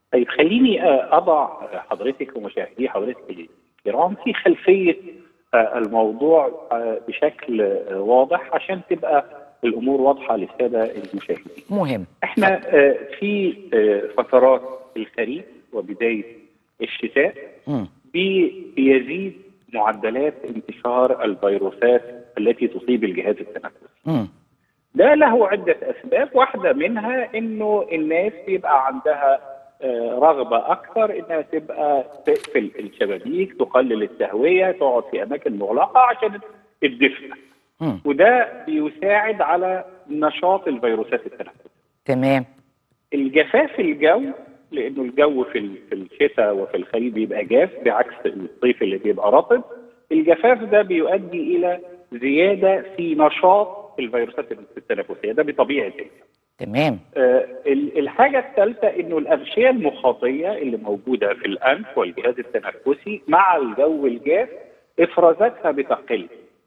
طيب خليني آه، اضع حضرتك ومشاهدي حضرتك الكرام في خلفيه آه، الموضوع آه، بشكل آه، واضح عشان تبقى الامور واضحه للساده المشاهدين. مهم احنا آه، في آه، فترات الخريف وبدايه الشتاء مم. بي- بيزيد معدلات انتشار الفيروسات التي تصيب الجهاز التنفسي. مم. ده له عدة أسباب واحدة منها إنه الناس بيبقى عندها آه، رغبة أكثر إنها تبقى تقفل الشبابيك تقلل التهوية تقعد في أماكن مغلقة عشان الدفء مم. وده بيساعد على نشاط الفيروسات التنفسية تمام الجفاف الجو لانه الجو في ال- في الشتاء وفي الخريف بيبقى جاف بعكس الصيف اللي بيبقى رطب الجفاف ده بيؤدي الى زياده في نشاط الفيروسات التنفسيه ده بطبيعه الحال. تمام آه، ال- الحاجه الثالثه انه الاغشيه المخاطيه اللي موجوده في الانف والجهاز التنفسي مع الجو الجاف افرازاتها بتقل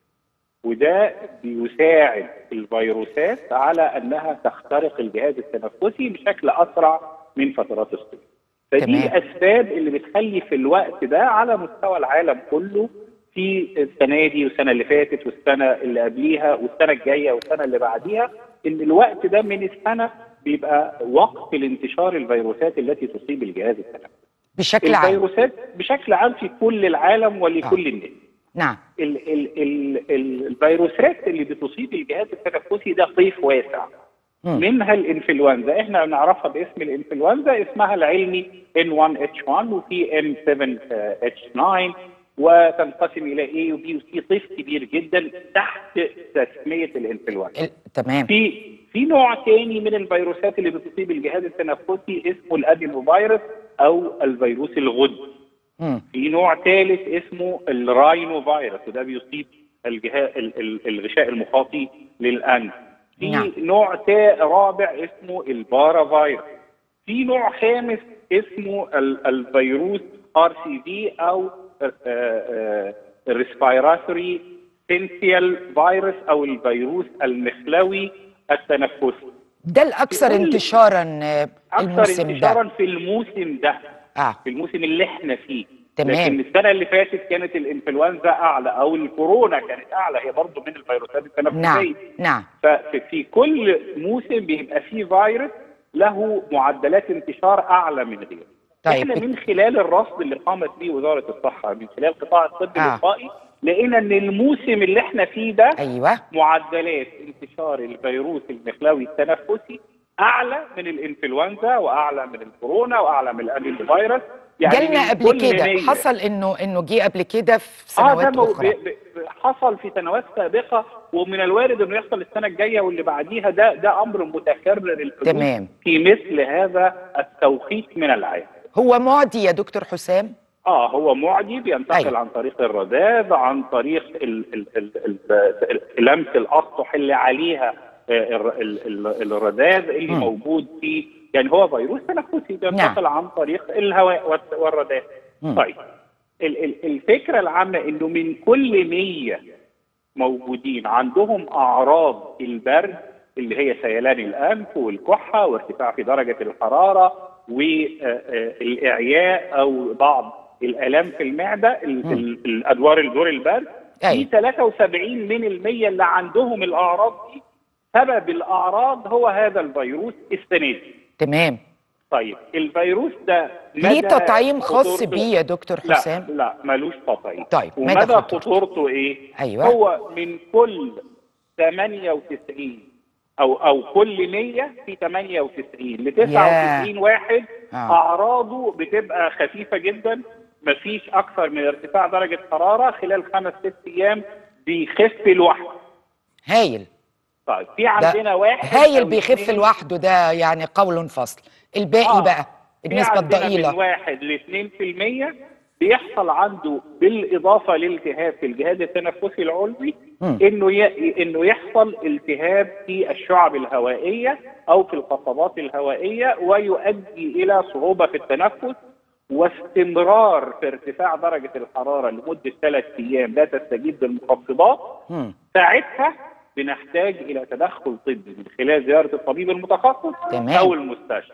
وده بيساعد الفيروسات على انها تخترق الجهاز التنفسي بشكل اسرع من فترات الصيف. فدي تمام. الاسباب اللي بتخلي في الوقت ده على مستوى العالم كله في السنه دي والسنه اللي فاتت والسنه اللي قبليها والسنه الجايه والسنه اللي بعديها ان الوقت ده من السنه بيبقى وقت لانتشار الفيروسات التي تصيب الجهاز التنفسي. بشكل عام الفيروسات بشكل عام في كل العالم ولكل الناس. نعم ال ال ال ال الفيروسات اللي بتصيب الجهاز التنفسي ده طيف واسع مم. منها الانفلونزا احنا بنعرفها باسم الانفلونزا اسمها العلمي N1H1 وفي M7H9 وتنقسم الى A وB وC طيف كبير جدا تحت تسميه الانفلونزا ال- تمام في في نوع تاني من الفيروسات اللي بتصيب الجهاز التنفسي اسمه الادينوفيروس او الفيروس الغد مم. في نوع ثالث اسمه الراينو فيروس وده بيصيب الجهاز الغشاء المخاطي للانف في نعم. نوع تا- رابع اسمه البارا فيروس في نوع خامس اسمه ال- الفيروس ار سي في او الريسبيراتوري سينسيال فيروس او الفيروس المخلوي التنفسي ده الاكثر كل- انتشارا آه، اكثر الموسم انتشارا ده في الموسم ده اه في الموسم اللي احنا فيه تمام. لكن السنه اللي فاتت كانت الانفلونزا اعلى او الكورونا كانت اعلى هي برضه من الفيروسات التنفسيه نعم نعم ففي كل موسم بيبقى فيه فيروس له معدلات انتشار اعلى من غيره طيب. احنا من خلال الرصد اللي قامت به وزاره الصحه من خلال قطاع الطب آه. الوقائي لقينا ان الموسم اللي احنا فيه ده ايوه معدلات انتشار الفيروس المخلوي التنفسي اعلى من الانفلونزا واعلى من الكورونا واعلى من الادينو فيروس جالنا من قبل كل كده مية. حصل انه انه جه قبل كده في اه ده سنوات مو- اخرى ب- ب- حصل في سنوات سابقه ومن الوارد انه يحصل السنه الجايه واللي بعديها ده ده امر متكرر الحدوث تمام. في مثل هذا التوقيت من العام هو معدي يا دكتور حسام اه هو معدي بينتقل أيوة. عن طريق الرذاذ عن طريق ال ال ال ال ال لمس الاسطح اللي عليها آه، ال- ال- ال- الرذاذ اللي مم. موجود في يعني هو فيروس تنفسي بينتقل عن طريق الهواء والت- والرذاذ مم. طيب ال- ال- الفكره العامه انه من كل 100 موجودين عندهم اعراض البرد اللي هي سيلان الانف والكحه وارتفاع في درجه الحراره والاعياء او بعض الالام في المعده ال- مم. ال- الادوار الدور البرد في أيوة. 73 من المية اللي عندهم الاعراض دي سبب الاعراض هو هذا الفيروس السنه دي تمام طيب الفيروس ده ليه مدى تطعيم خاص خطورته- بيه يا دكتور لا حسام لا ملوش تطعيم طيب، مدى ومدى خطورته. خطورته ايه؟ أيوة. هو من كل 98 او او كل 100 في 98 ل 99 واحد آه. اعراضه بتبقى خفيفه جدا مفيش اكثر من ارتفاع درجه حراره خلال خمس ست ايام بيخف لوحده هايل طيب في ده عندنا واحد هايل أو بيخف اتنين- لوحده ده يعني قول فصل الباقي آه. بقى في النسبة عندنا من الضئيلة واحد ل 2% بيحصل عنده بالاضافه لالتهاب في الجهاز التنفسي العلوي مم. انه ي... انه يحصل التهاب في الشعب الهوائيه او في القصبات الهوائيه ويؤدي الى صعوبه في التنفس واستمرار في ارتفاع درجه الحراره لمده ثلاث ايام لا تستجيب للمخفضات مم. ساعتها بنحتاج الى تدخل طبي من خلال زياره الطبيب المتخصص تمام. او المستشفى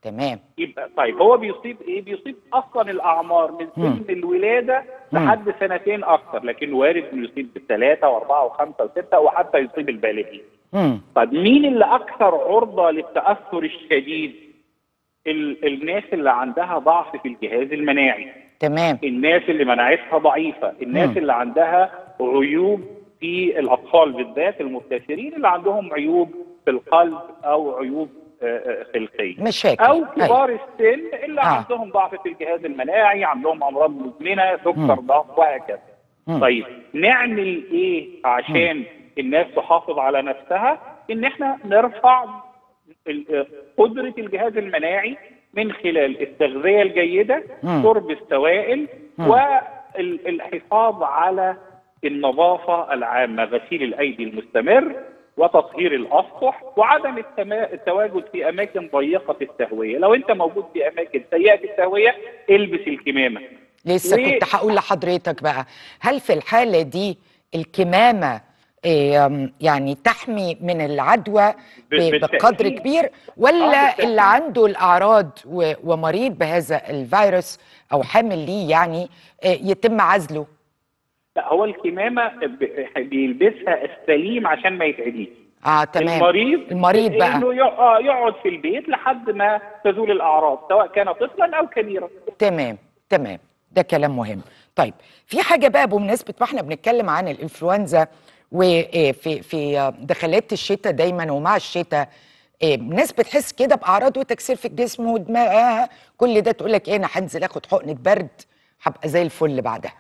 تمام يبقى طيب هو بيصيب ايه؟ بيصيب اصلا الاعمار من مم. سن الولاده مم. لحد سنتين اكثر لكن وارد انه يصيب بالثلاثه واربعه وخمسه وسته وحتى يصيب البالغين. مم. طب مين اللي اكثر عرضه للتاثر الشديد؟ ال- الناس اللي عندها ضعف في الجهاز المناعي، تمام الناس اللي مناعتها ضعيفه، الناس مم. اللي عندها عيوب في الاطفال بالذات المبتسرين اللي عندهم عيوب في القلب او عيوب آه، آه، خلقيه. مشاكل او أيوة. كبار السن اللي آه. عندهم ضعف في الجهاز المناعي عندهم امراض مزمنه سكر مم. ضغط وهكذا مم. طيب نعمل ايه عشان الناس تحافظ على نفسها ان احنا نرفع ال- قدره الجهاز المناعي من خلال التغذيه الجيده مم. شرب السوائل مم. والحفاظ على النظافه العامه غسيل الايدي المستمر وتطهير الاسطح وعدم التما- التواجد في اماكن ضيقه التهويه، لو انت موجود في اماكن سيئه التهويه البس الكمامه. لسه و- كنت هقول لحضرتك بقى هل في الحالة دي الكمامة إيه، أم، يعني تحمي من العدوى ب- بالتأكيد. بقدر كبير آه، ولا بالتأكيد. اللي عنده الأعراض و- ومريض بهذا الفيروس أو حامل ليه يعني إيه، يتم عزله لا هو الكمامه ب- بيلبسها السليم عشان ما يتعديش. اه تمام المريض المريض بقى انه يق- آه، يقعد في البيت لحد ما تزول الاعراض سواء كان طفلا او كبيرا. تمام تمام ده كلام مهم طيب في حاجه بقى بمناسبه ما احنا بنتكلم عن الانفلونزا وفي في دخلات الشتاء دايما ومع الشتاء إيه، ناس بتحس كده باعراض وتكسير في الجسم ودماغها كل ده تقول لك ايه انا هنزل اخد حقنه برد هبقى زي الفل بعدها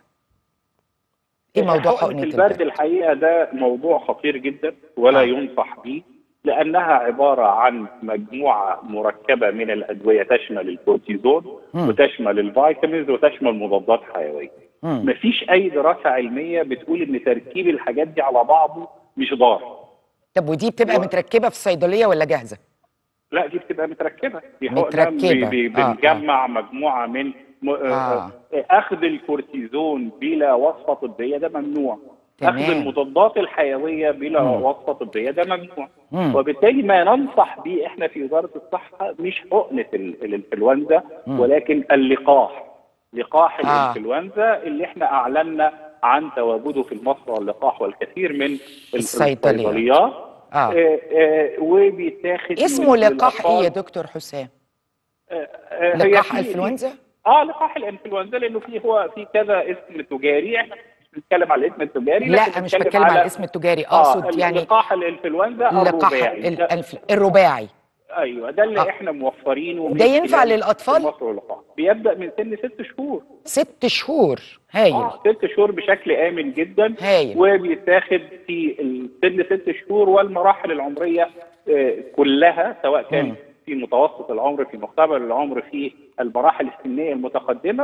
ايه موضوع حقنه البرد البرد الحقيقه ده موضوع خطير جدا ولا آه. ينصح به لانها عباره عن مجموعه مركبه من الادويه تشمل الكورتيزون مم. وتشمل الفيتامينز وتشمل مضادات حيويه. مم. مفيش اي دراسه علميه بتقول ان تركيب الحاجات دي على بعضه مش ضار. طب ودي بتبقى و- متركبه في الصيدليه ولا جاهزه لا دي بتبقى متركبه دي حقنة متركبة. بي- بي- آه، آه. بنجمع مجموعه من م... آه. آه. اخذ الكورتيزون بلا وصفه طبيه ده ممنوع تمام. اخذ المضادات الحيويه بلا مم. وصفه طبيه ده ممنوع مم. وبالتالي ما ننصح به احنا في وزاره الصحه مش حقنه ال- الانفلونزا مم. ولكن اللقاح لقاح آه. الانفلونزا اللي احنا اعلنا عن تواجده في مصر واللقاح والكثير من ال- الصيدليات. الصيدليات اه آه، آه، وبيتاخد اسمه لقاح ايه يا للأطفال. دكتور حسام آه، آه، هي لقاح في- انفلونزا اه لقاح الانفلونزا لانه في هو في كذا اسم تجاري احنا مش بنتكلم على الاسم التجاري لا لكن مش بنتكلم بتكلم على الاسم التجاري اقصد ال- يعني لقاح الانفلونزا لقاح الرباعي ال- ده- الف- الرباعي ايوه ده اللي آه. احنا موفرينه من ده ينفع خلال للأطفال؟ مصر واللقاح بيبدا من سن ست شهور ست شهور هايل اه ست شهور بشكل امن جدا هايل. وبيتاخد في سن ست شهور والمراحل العمريه آه، كلها سواء كان مم. في متوسط العمر في مقتبل العمر في المراحل السنيه المتقدمه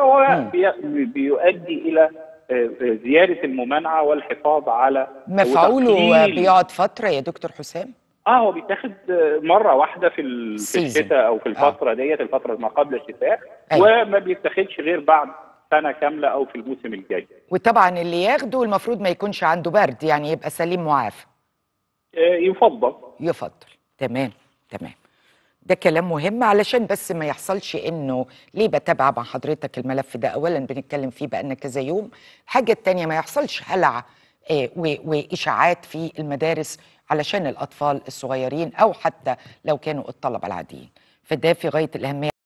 وبيؤدي الى آه، آه، زياده الممانعه والحفاظ على مفعوله وتقليل- بيقعد فتره يا دكتور حسام اه هو بيتاخد آه، مره واحده في ال- في سيزن. الشتاء او في الفتره ديت الفتره ما قبل الشتاء أيوة. وما بيتاخدش غير بعد سنه كامله او في الموسم الجاي وطبعا اللي ياخده المفروض ما يكونش عنده برد يعني يبقى سليم معافى آه، يفضل يفضل تمام تمام ده كلام مهم علشان بس ما يحصلش انه ليه بتابع مع حضرتك الملف ده اولا بنتكلم فيه بقالنا كذا يوم الحاجه التانية ما يحصلش هلع آه، و- واشاعات في المدارس علشان الاطفال الصغيرين او حتى لو كانوا الطلبه العاديين فده في غايه الاهميه